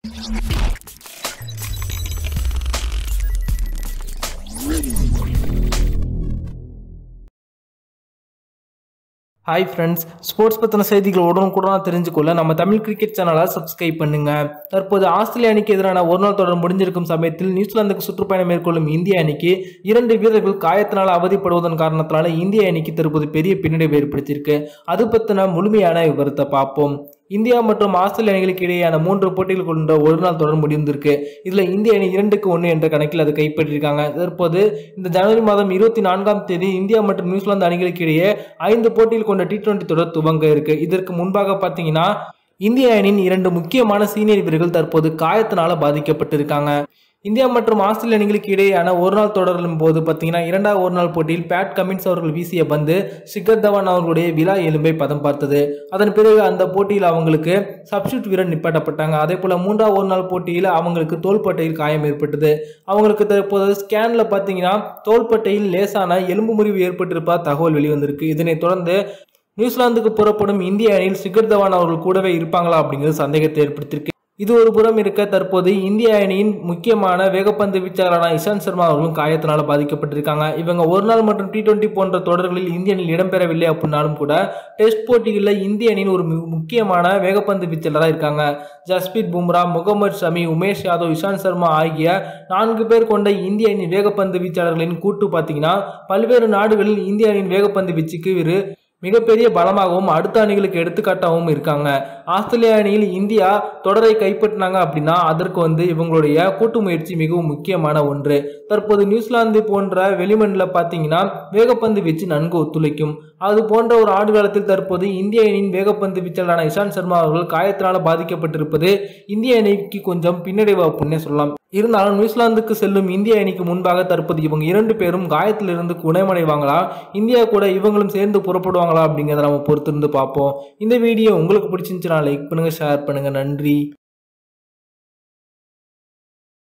hi friends sports பற்றின செய்திகள் உடனுக்குடனாக தெரிஞ்சுக்கொள்ள நம்ம தமிழ் கிரிக்கெட் சேனலை சப்ஸ்கிரைப் பண்ணுங்க தற்போது ஆஸ்திரேலிய அணிக்கு எதிரான ஒரு நாள் தொடர் முடிஞ்சிருக்கும் சமயத்தில் நியூசிலாந்துக்கு சுற்றுப்பயணம் மேற்கொள்ளும் இந்திய அணிக்கு இரண்டு வீரர்கள் காயத்தினால் அவதிப்படுவதன் காரணத்தினால இந்திய அணிக்கு தற்போது பெரிய பின்னடைவு ஏற்படுத்தியிருக்கு அது பற்றின முழுமையான விவரத்தை பார்ப்போம் இந்தியா மற்றும் ஆஸ்திரேலிய அணிகளுக்கு இடையேயான மூன்று போட்டிகள் கொண்ட ஒரு நாள் தொடர் முடிந்திருக்கு இதுல இந்திய அணி இரண்டுக்கு ஒன்று என்ற கணக்கில் அதை கைப்பற்றியிருக்காங்க தற்போது இந்த ஜனவரி மாதம் இருபத்தி நான்காம் தேதி இந்தியா மற்றும் நியூசிலாந்து அணிகளுக்கு இடையே ஐந்து போட்டிகள் கொண்ட டி டுவெண்டி தொடர் துவங்க இருக்கு இதற்கு முன்பாக பார்த்தீங்கன்னா இந்திய அணியின் இரண்டு முக்கியமான சீனியர் வீரர்கள் தற்போது காயத்தினால பாதிக்கப்பட்டிருக்காங்க இந்தியா மற்றும் ஆஸ்திரேலிய அணிகளுக்கு இடையேயான ஒரு நாள் தொடரின் போது பார்த்தீங்கன்னா இரண்டாவது ஒரு நாள் போட்டியில் பேட் கமின்ஸ் அவர்கள் வீசிய பந்து சிக்கர் தவான் அவர்களுடைய விழா எலும்பை பதம் பார்த்தது அதன் பிறகு அந்த போட்டியில் அவங்களுக்கு சப்ஸ்டியூட் வீரர் நிப்பாட்டப்பட்டாங்க அதே போல மூன்றாவது ஒரு நாள் போட்டியில் அவங்களுக்கு தோள்பட்டையில் காயம் ஏற்பட்டது அவங்களுக்கு தற்போது ஸ்கேன்ல பார்த்தீங்கன்னா தோள்பட்டையில் லேசான எலும்பு முறிவு ஏற்பட்டிருப்பா தகவல் வெளிவந்திருக்கு இதனைத் தொடர்ந்து நியூசிலாந்துக்கு புறப்படும் இந்திய அணியில் சிகர் தவான் அவர்கள் கூடவே இருப்பாங்களா அப்படிங்கிறது சந்தேகத்தை ஏற்படுத்தியிருக்கு இது ஒரு புறம் இருக்க தற்போது இந்திய அணியின் முக்கியமான வேகப்பந்து வீச்சாளரான இஷாந்த் சர்மா அவர்களும் காயத்தினால பாதிக்கப்பட்டிருக்காங்க இவங்க ஒரு நாள் மற்றும் டி டுவெண்ட்டி போன்ற தொடர்களில் இந்திய அணியில் இடம்பெறவில்லை அப்படின்னாலும் கூட டெஸ்ட் போட்டிகளில் இந்திய அணியின் ஒரு மு- முக்கியமான வேகப்பந்து வீச்சாளராக இருக்காங்க ஜஸ்பீத் பும்ரா முகமது ஷமி உமேஷ் யாதவ் இஷாந்த் சர்மா ஆகிய நான்கு பேர் கொண்ட இந்திய அணி வேகப்பந்து வீச்சாளர்களின் கூட்டு பார்த்தீங்கன்னா பல்வேறு நாடுகளில் இந்திய அணியின் வேகப்பந்து வீச்சுக்கு ஒரு மிகப்பெரிய பலமாகவும் அடுத்த அணிகளுக்கு எடுத்துக்காட்டாகவும் இருக்காங்க ஆஸ்திரேலிய அணியில் இந்தியா தொடரை கைப்பற்றினாங்க அப்படின்னா அதற்கு வந்து இவங்களுடைய கூட்டு முயற்சி மிகவும் முக்கியமான ஒன்று தற்போது நியூசிலாந்து போன்ற வெளிமண்ணில் பார்த்தீங்கன்னா வேகப்பந்து வீச்சு நன்கு ஒத்துழைக்கும் அது போன்ற ஒரு ஆண்டு காலத்தில் தற்போது இந்திய அணியின் வேகப்பந்து வீச்சாளரான இஷாந்த் சர்மா அவர்கள் காயத்தினால பாதிக்கப்பட்டிருப்பது இந்திய அணிக்கு கொஞ்சம் பின்னடைவு அப்படின்னே சொல்லலாம் இருந்தாலும் நியூசிலாந்துக்கு செல்லும் இந்திய அணிக்கு முன்பாக தற்போது இவங்க இரண்டு பேரும் காயத்திலிருந்து குணமடைவாங்களா இந்தியா கூட இவங்களும் சேர்ந்து புறப்படுவாங்களா அப்படிங்கிறத நம்ம பொறுத்திருந்து பார்ப்போம் இந்த வீடியோ உங்களுக்கு பிடிச்சிருந்துச்சுன்னா லைக் பண்ணுங்க ஷேர் பண்ணுங்க நன்றி